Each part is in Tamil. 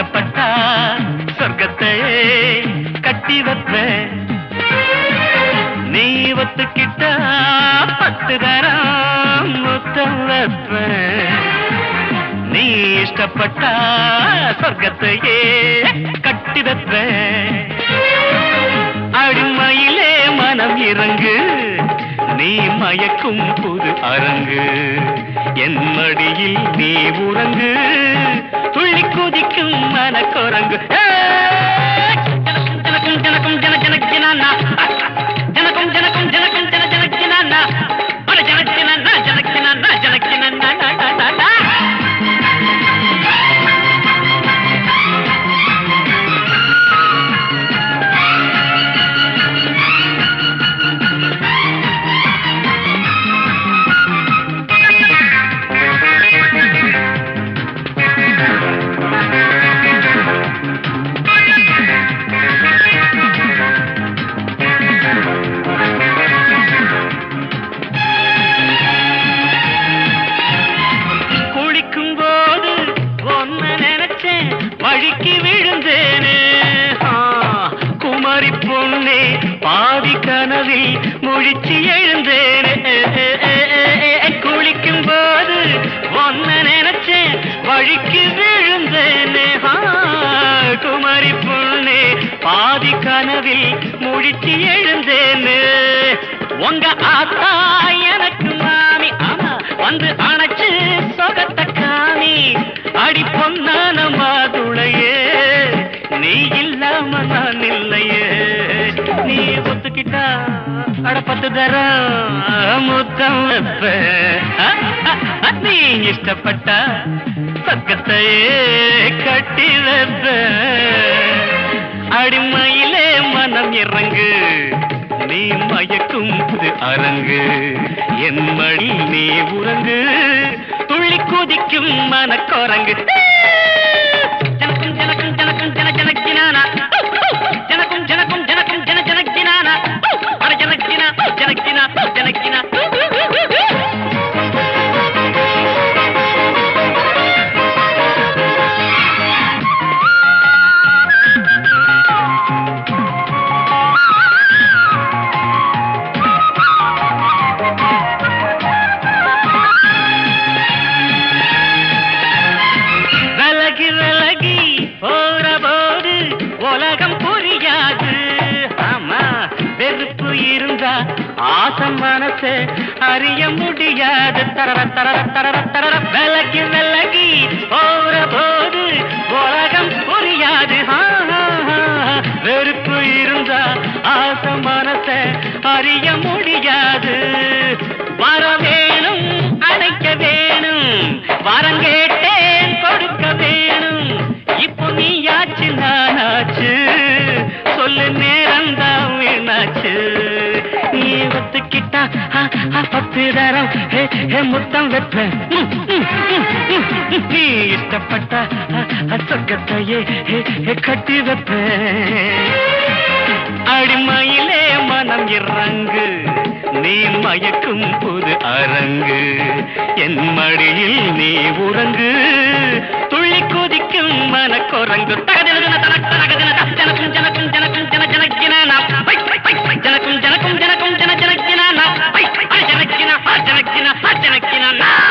இஷ்டப்பட்டா சொர்க்கத்தையே கட்டி வைப்பேன் நீ ஒத்துக்கிட்டா பத்து தரம் முத்தம் வைப்பேன் நீ இஷ்டப்பட்டா சொர்க்கத்தையே கட்டி வைப்பேன் அடிமையிலே மனம் இறங்கு நீ மயக்கும் புது அரங்கு என் மடியில் நீ உறங்கு துள்ளி குதிக்கும் மனக்குரங்கு ஏய்! ஜனக்கும் ஜனக்கும் ஜன ஜனக் ஜனானா ஜனக்கும் ஜனக்கும் ஜனக்கும் ஜன ஜனக் ஜனானா அட ஜனக் ஜனானா ஜனக் ஜனானா ஜனக் ஜனானா நா, நா, நா, நா. குளிக்கும் போது ஒன்ன நினைச்சேன் வழிக்கு விழுந்தேனே ஆ, குமரி பொண்ணே பாதி கனவில் முழிச்சு எழுந்தேனே குளிக்கும் போது ஒன்ன நினைச்சேன் வழிக்கு விழுந்தேனே ஆ, குமரி பொண்ணே பாதி கனவில் முழிச்சு எழுந்தேனே உங்க ஆத்தா எனக்கு மாமி ஆமா வந்து அணைச்சு சொகத்த காமி அடி பொன்னான மாதுளையே நீ இல்லாம நான் இல்லையே நீ ஒத்துக்கிட்டா அட பத்து தரம் முத்தம் வைப்பேன். அ, அ, அ, நீ இஷ்டப்பட்டா பக்கத்தையே கட்டி வைப்பேன். அடிமையிலே மனம் இறங்கு நீ மயக்கும் புது அரங்கு என் மடி நீ உறங்கு துள்ளி குதிக்கும் மனக்குரங்கு ஜனக்கும் ஜனக்கும் ஜனக்கும் ஜன ஜனக்கினானா ஜனக்கும் ஜனக்கும் ஜனக்கும் ஜன ஜனக்கினானா அட ஜனக்கினா ஜனக்கினா ஜனக்கினா விலகி விலகி போற போது உலகம் புரியாது ஆமா வெறுப்பு இருந்தா ஆசம் மனசு அறிய முடியாது தரர தரர தரர தரர விலகி விலகி போற போது உலகம் புரியாது ஆ, ஆ, ஆ. வெறுப்பு இருந்தா ஆசம் மனச அறிய முடியாது வர வேணும் அடைக்க வேணும் வரம் கேட்டேன் கொடுக்க வேணும் இப்போ நீயாச்சு நானாச்சு சொல்லு நேரம் தான் வீணாச்சு நீ ஒத்துக்கிட்டா ஆ, ஆ, பத்து தரம் ஹே, ஹே, முத்தம் வைப்பேன் ம், ம், ம், ம், ம். நீ இஷ்டப்பட்டா ஆ, ஆ, சொர்க்கத்தையே ஹே, ஹே, கட்டி வைப்பேன் அடிமையிலே மனம் இறங்கு நீ மயக்கும் புது அரங்கு என் மடியில் நீ உறங்கு துள்ளி குதிக்கும் மனக்குரங்கு தகதின தனக் தனகதின ஜனக்கும் ஜனக்கும் ஜனக்கும் ஜன ஜனக்கினா பை பை பை பை ஜனக்கும் ஜனக்கும் ஜனக்கும் ஜன ஜனக்கினா பை பை ஜனக்கினா ஜனக்கினா ஜனக்கினா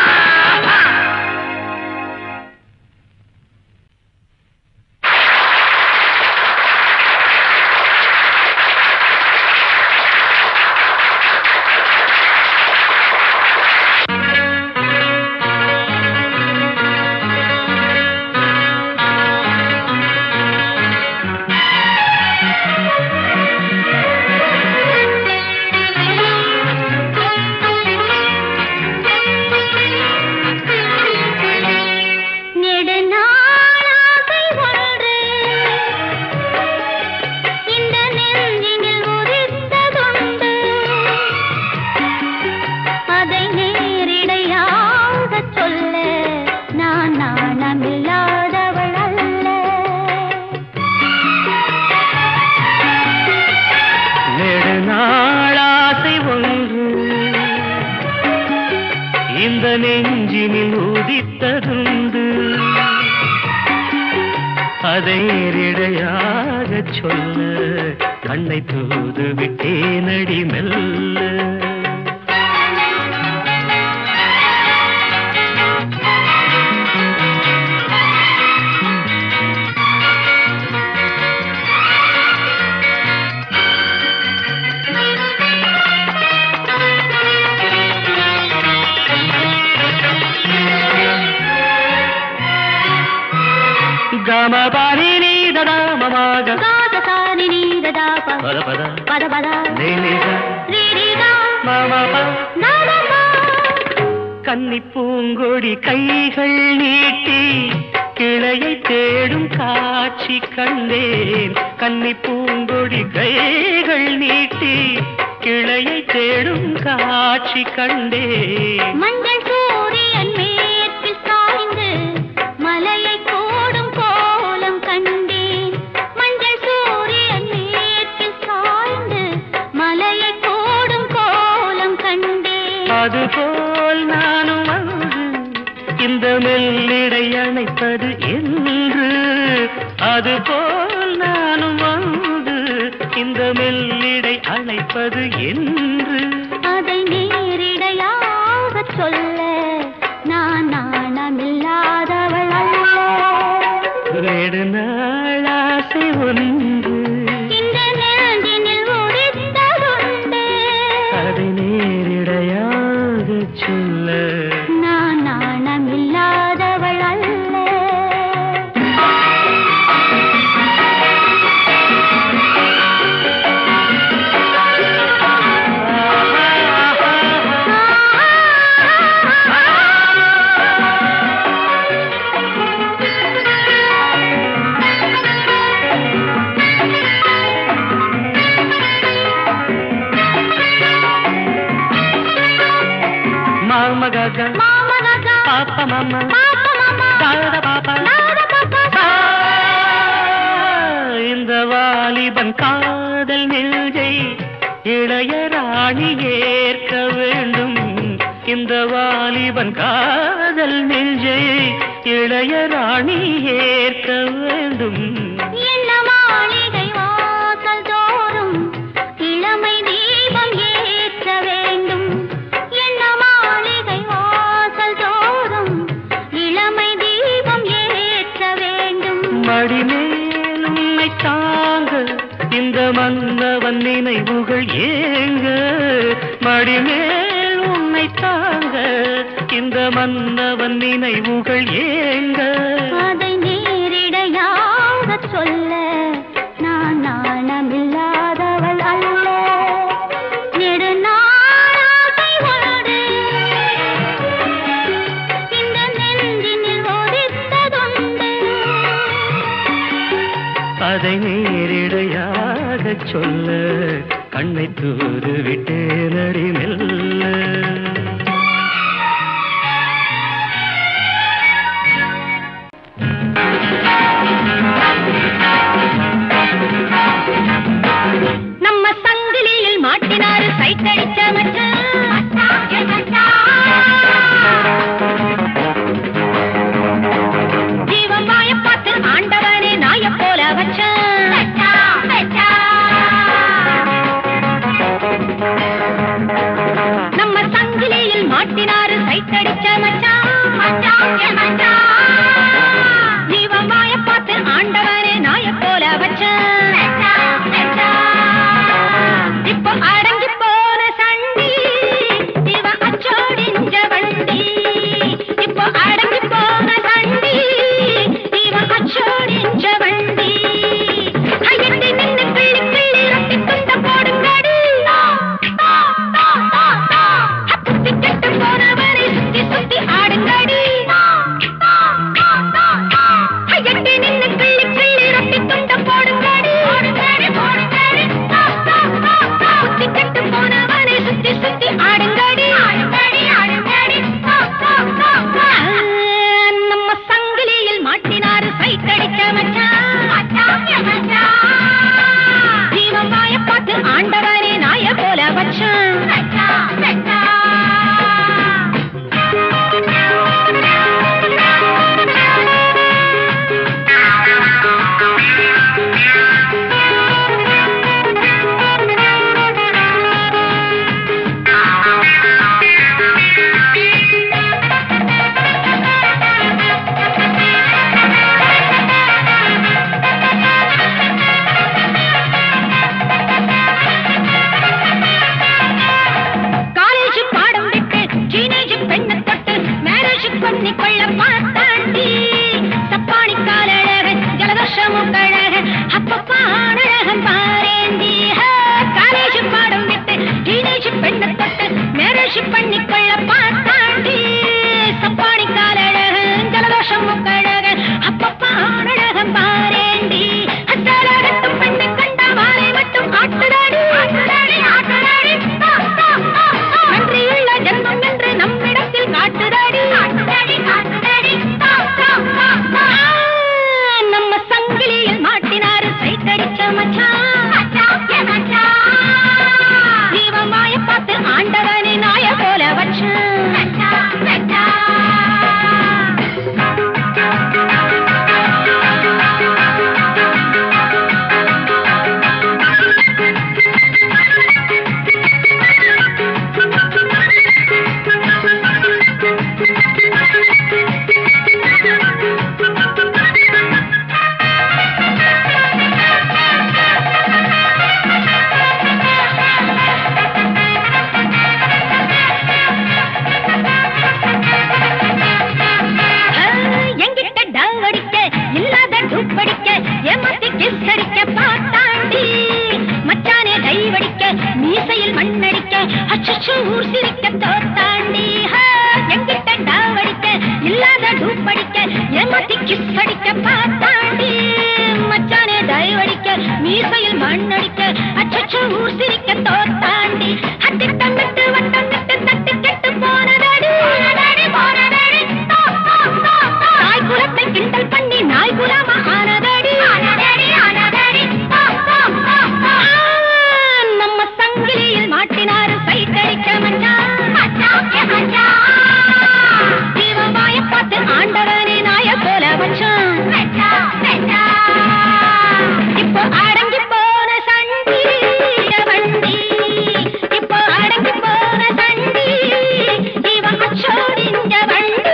நெடுநாளாசை ஒன்று இந்த நெஞ்சினில் உதித்ததுண்டு அதை நேரிடையாகச் சொல்ல நான் நாணமில்லாதவள் அல்ல நெடுநாளாசை ஒன்று இந்த நெஞ்சினில் உதித்ததுண்டு நேரிடையாக சொல்ல கண்ணை தூது விட்டேனடி மெல்ல கமபாரி நீததாமமாக காதசாரி நீததாப பத பத பத பத நீலிக ரீரிகா மாமா நாதமா கன்னி பூங்கொடி கைகள் நீட்டி கிளையை தேடும் காட்சி கண்டேன் கன்னி பூங்கொடி கைகள் நீட்டி கிளையை தேடும் காட்சி கண்டேன் மஞ்சள் சூரியன் மேற்கில் சாய்ந்து மலையை கோடும் கோலம் கண்டேன் மஞ்சள் சூரியன் மேற்கில் சாய்ந்து மலையை கோடும் கோலம் கண்டேன் அதுபோல் நானும் வந்து இந்த மெல்லிடை அணைப்பது என்று அதுபோல் நானும் வந்து இந்த மெல்லிடை அணைப்பது என்று அதை நேரிடையாக சொல்ல நான் நாணமில்லாதவள் அல்ல நெடுநாளாசை ஒன்று இந்த நெஞ்சினில் உதித்ததுண்டு அதை நேரிடையாக சொல்ல நான் நாணமில்லாதவள் அல்ல மாமகக மாமனகா, பாப்ப மாமா பாப்பா மாமா, தாத பாப்பா தாத பாப்பா, இந்த வாலிபன் காதல் நெஞ்சை இளையராணி ஏற்க வேண்டும் இந்த வாலிபன் காதல் நெஞ்சை இளையராணி ஏற்க வேண்டும் என்ன மாளிகை வாசல் தோறும் இளமை தீபம் ஏற்ற வேண்டும் என்ன மாளிகை வாசல் தோறும் இளமை தீபம் ஏற்ற வேண்டும் மடிமேல் உன்னை தாங்க இந்த மன்னவன் நினைவுகள் ஏங்க மடிமேல் உன்னை தாங்க இந்த மன்னவன் நினைவுகள் ஏங்க அதை நேரிடையாக சொல்ல நான் நாணமில்லாதவள் அல்ல நெடுநாளாசை ஒன்று இந்த நெஞ்சினில் ஒதித்ததுண்டு அதை நேரிடையாக சொல்ல கண்ணை தூது விட்டு நடி மெல்ல நம்ம சங்கிலியில் மாட்டினாரு சைட்டடிச்ச ஜீவன் வாய பார்த்து ஆண்டவனே நாய போல நம்ம சங்கிலியில் அச்சச்சோ ஊர் சிரிக்க தோத்தாண்டி ஹா, எங்கிட்ட டாவடிக்க இல்லாத டூப்படிக்க ஏமாத்தி கிஸ் அடிக்க பார்த்தாண்டி மச்சானே டைவடிக்க மீசையில் மண்ணடிக்க அச்சச்சோ ஊர் சிரிக்க தோத்தாண்டி அட்டி தங்கிட்டு வட்டங்கிட்டு தட்டி கெட்டு போனதடி போனதடி தாய் குலத்தை கிண்டல் பண்ணி நாய் குலமா ஆனதடி நம்ம சங்கிலியில் மாட்டினாரு சைட்டடிக்க ஜீவமாய பார்த்து ஆண்டவனே நாய போல வச்சான் இப்போ அடங்கி போன சண்டி வண்டி இப்போ அடங்கி போன சண்டி இவன் அச்சோடிஞ்ச வண்டி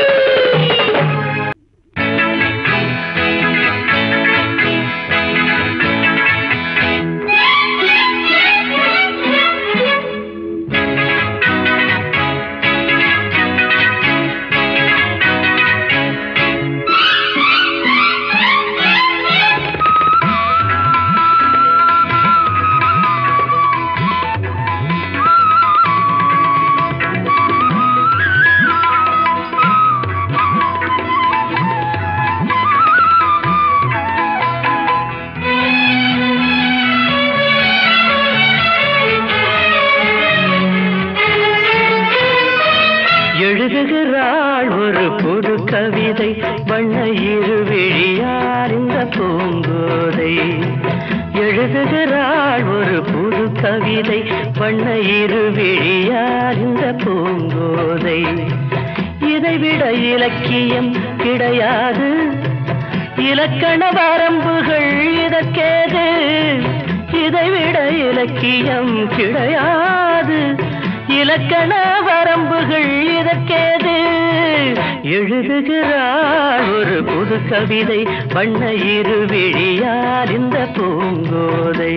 எழுதுகிறாள் ஒரு புது கவிதை வண்ண இருவிழியார் இந்த பூங்கோதை எழுதுகிறாள் ஒரு புது கவிதை வண்ண இருவிழியார் இந்த பூங்கோதை இதைவிட இலக்கியம் கிடையாது இலக்கண வரம்புகள் இதற்கேது இதைவிட இலக்கியம் கிடையாது இலக்கண வரம்புகள் இதற்கேது எழுதுகிறாள் ஒரு புது கவிதை வண்ண இருவிழியார் இந்த பூங்கோதை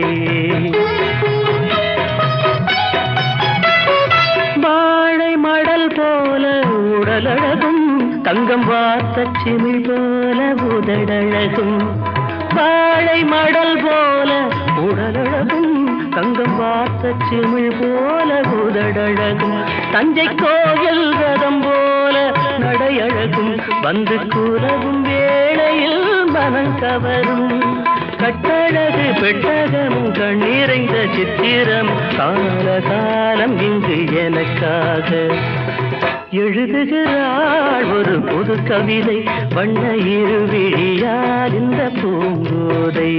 வாழை மடல் போல உடலழகும் தங்கம் வார்த்த சிமிழ் போல உதடழகும் வாழை மடல் போல உடலழகும் தங்கம் வார்த்த சிமிழ் போல உதடழகும் தஞ்சை கோயில் ரதம் போல நடையழகும் வந்து கூறவும் வேளையில் மனம் கவரும் கட்டழகு பெட்டகமும் கண்ணீரைந்த சித்திரம் கால காலம் இங்கு எனக்காக எழுதுகிறாள் ஒரு புது கவிதை வண்ண இருவிழியார் இந்த பூங்கோதை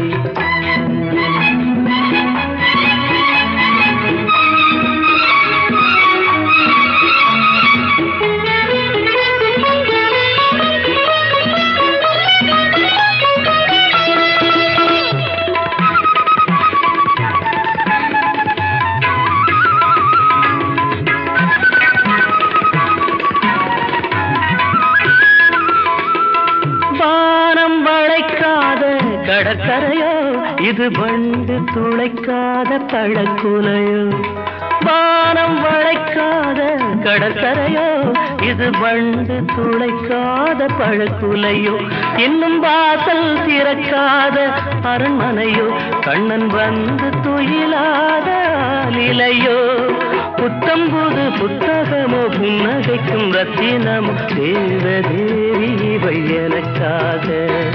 வானம் வளைக்காத கடற்கரையோ இது வண்டு துளைக்காத பழக்குலையோ வானம் வளைக்காத கடற்கரையோ இது வண்டு துளைக்காத பழக்குலையோ இன்னும் வாசல் திறக்காத அரண்மனையோ கண்ணன் வந்து துயிலாத ஆலிலையோ புத்தம்புது புத்தகமோ புன்னகைக்கும் ரத்தினமோ தேவதேவி இவை எனக்காக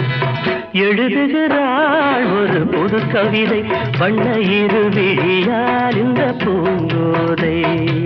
எழுதுகிறாள் ஒரு புது கவிதை வண்ண இருவிழியால் இந்த பூங்கோதை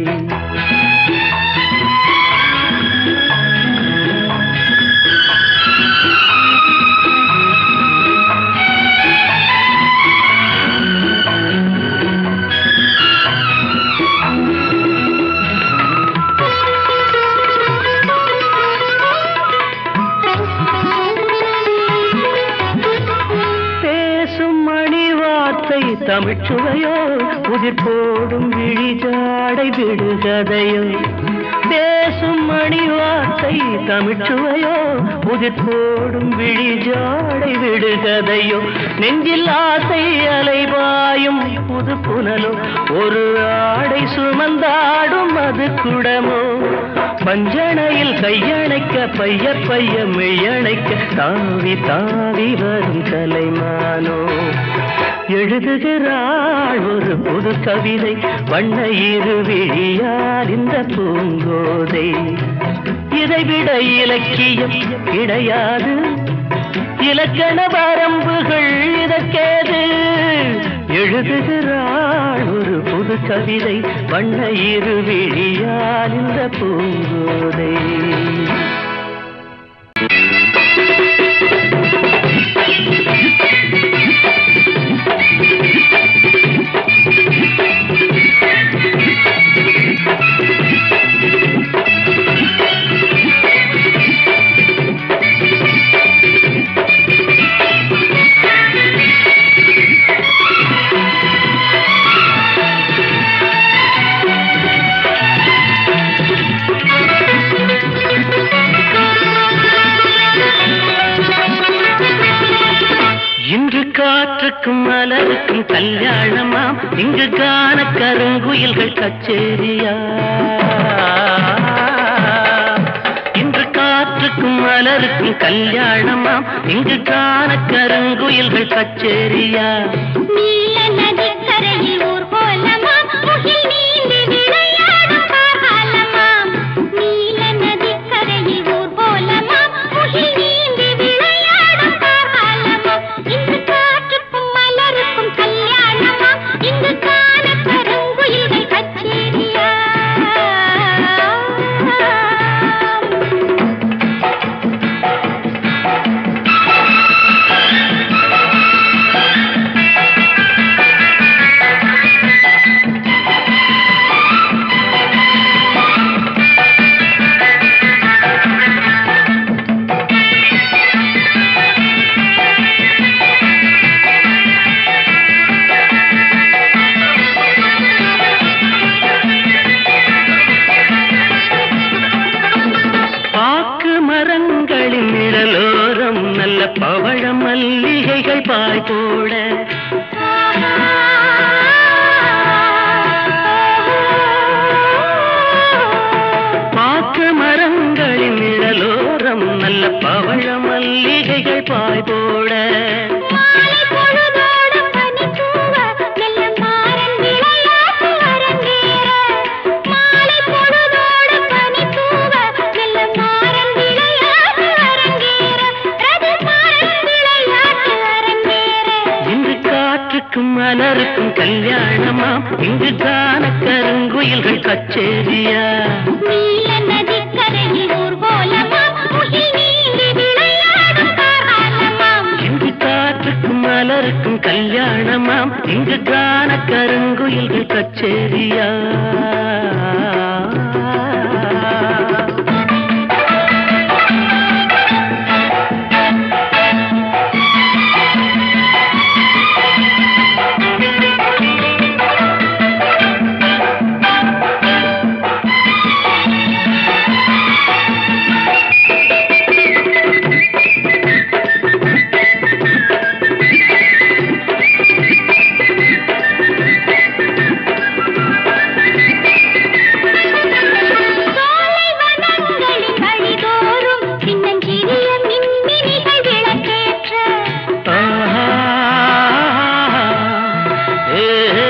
பேசும் மணி வார்த்தை தமிழ்ச்சுவையோ உதிர் போடும் விழிஜாடை விடுகதையோ பேசும் மணி வார்த்தை தமிழ்ச்சுவையோ உதிர் போடும் விழிஜாடை விடுகதையோ நெஞ்சில் ஆசை அலைபாயும் புது புனலோ ஒரு ஆடை சுமந்தாடும் அது குடமோ பஞ்சணையில் கையணைக்க பைய பைய மெய்யணைக்க தாவி தாவி வரும் கலைமானோ எழுதுகிறாள் ஒரு புது கவிதை வண்ண இருவிழியால் இந்த பூங்கோதை இதைவிட இலக்கியம் கிடையாது இலக்கண வரம்புகள் இதற்கேது எழுதுகிறாள் ஒரு புது கவிதை வண்ண இருவிழியால் இந்த பூங்கோதை இன்று காற்றுக்கும் மலருக்கும் கல்யாணமாம் இங்கு காண கருங்குயில்கள் கச்சேரியா இன்று காற்றுக்கும் மலருக்கும் கல்யாணமாம் இங்கு காண கருங்குயில்கள் கச்சேரியா நீல நதிக்கரையில் ஊர்வலமாம், முகில் நீந்தி விளையாடும் கார்காலமாம். நீல நதிக்கரையில் ஊர்வலமாம், முகில் நீந்தி விளையாடும் கார்காலமாம். இன்று காற்றுக்கும் மலருக்கும் கல்யாணமாம், இங்கு காண கருங்குயில்கள் கச்சேரியா பாக்கு மரங்களின் நிழலோரம் நல்ல பவழ மல்லிகைகள் பாய் போட பாக்கு மரங்களின் நிழலோரம் நல்ல பவழ மல்லிகைகள் பாய் போட மாலை பொழுதோடும் பனித்தூவ, மெல்ல மாறன் விளையாட்டு அரங்கேற. மாலை பொழுதோடும் பனித்தூவ, மெல்ல மாறன் விளையாட்டு அரங்கேற. ரதி மாறன் விளையாட்டு அரங்கேற. இன்று காற்றுக்கும் மலருக்கும் கல்யாணமாம் இங்கு காண கருங்குயில்கள் கச்சேரியா நீல நதிக்கரையில் ஊர்வலமாம், முகில் நீந்தி விளையாடும் கார்காலமாம். இங்கு காற்றுக்கும் மலருக்கும் கல்யாணமாம் இங்கு காண கருங்குயில்கள் கச்சேரியா சோலை வனங்களின் வழிதோறும் சின்னஞ்சிறிய மின்மினிகள் விளக்கேற்ற ஆஹா. ஏ,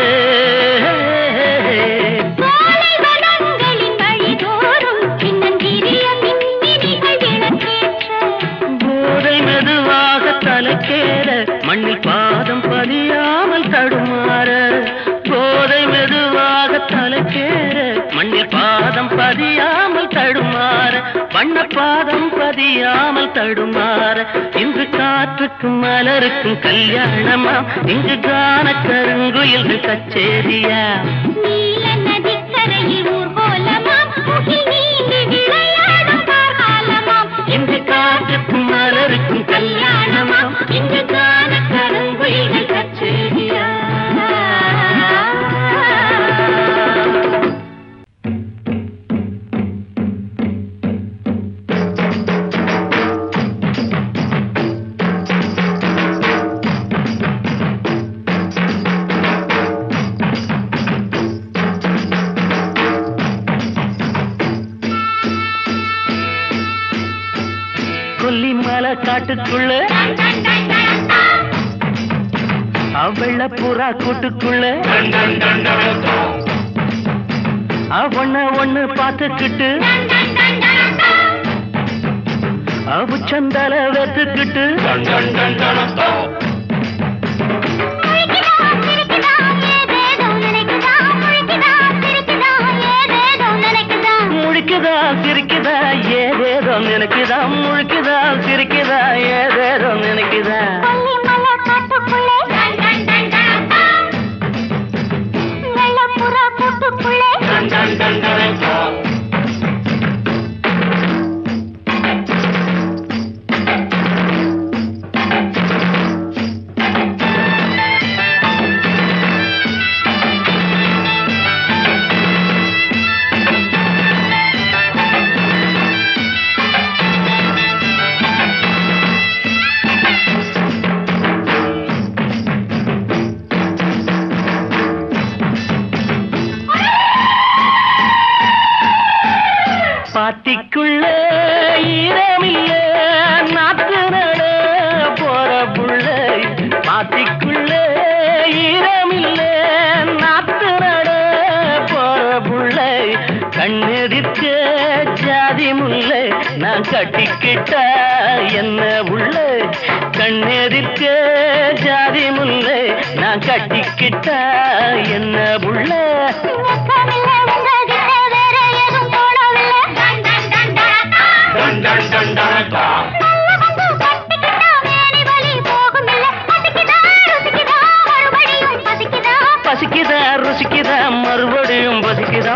சோலை வனங்களின் வழிதோறும் சின்னஞ்சிறிய மின்மினிகள் விளக்கேற்ற போதை மெதுவாக தலைக்கேற மண்ணில் பாதம் பதியாமல் தடுமாற போதை மெதுவாக தலைக்கேற மண்ணில் பாதம் பதியாமல் தடுமாற வண்ண பாதம் பதியாமல் தடுமாற இன்று காற்றுக்கும் மலருக்கும் கல்யாணமா இங்கு காண கருங்குயில்கள் கச்சேரியா நீல நதிக்கரையில் ஊர்வலமாம் முகில் நீந்தி விளையாடும் கார்காலமாம் இங்கு காற்றுக்கும் மலருக்கும் கல்யாணமா இங்கு காண கருங்குயில்கள் கச்சேரியா கொல்லிமலை காட்டுக்குள்ள அவள புறா கூட்டுக்குள்ள அவன ஒண்ணு பார்த்துக்கிட்டு அவு சந்தால வெத்துக்கிட்டு முழிக்குதா சிரிக்குதா ஏதேதோ நினைக்குதா முழிக்குதா சிரிக்குதா ஏதேதோ நினைக்குதா பாத்திக்குள்ள ஈரமில்ல நாத்து நட போற புள்ள பாத்திக்குள்ள ஈரமில்ல நாத்து நட போற புள்ள கண்ணெதிர்க்க ஜாதி முல்லை நான் கட்டிக்கிட்டா என்ன உள்ள கண்ணெதிர்க்க ஜாதி முல்லை நான் கட்டிக்கிட்டா என்ன உள்ள பசிக்குதா ருசிக்குதா மறுபடியும் பசிக்குதா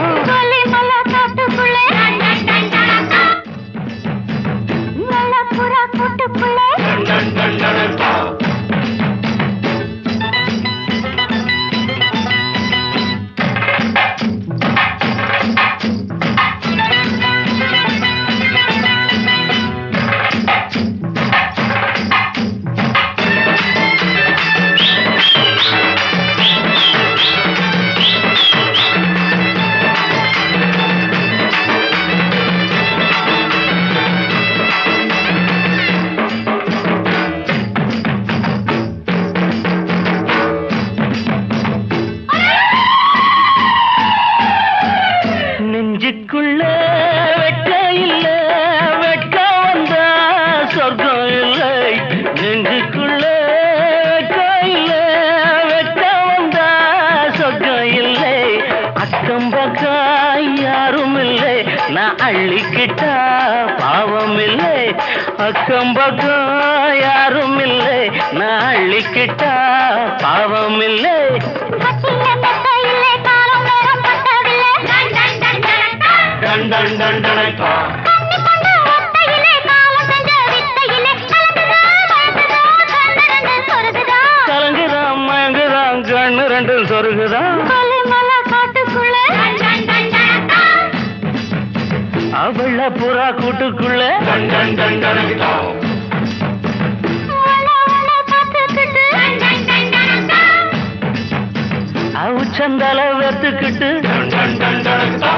நெஞ்சுக்குள்ள வெட்க இல்ல வெட்க வந்தா சொர்க்கம் இல்லை நெஞ்சுக்குள்ள வெட்க இல்ல வெட்க வந்தா சொர்க்கம் இல்லை அக்கம் பக்கம் யாரும் இல்லை நான் அள்ளிக்கிட்டா பாவம் இல்லை அக்கம் பக்கம் யாரும் இல்லை நான் அள்ளிக்கிட்டா பாவம் இல்லை டன் டன் டன் டனக்கா. கலங்குதான் மயங்குதான் கண்ணு ரெண்டும் சொருகுதான் அவள புறா கூட்டுக்குள்ள அவு சந்தால வெத்துக்கிட்டு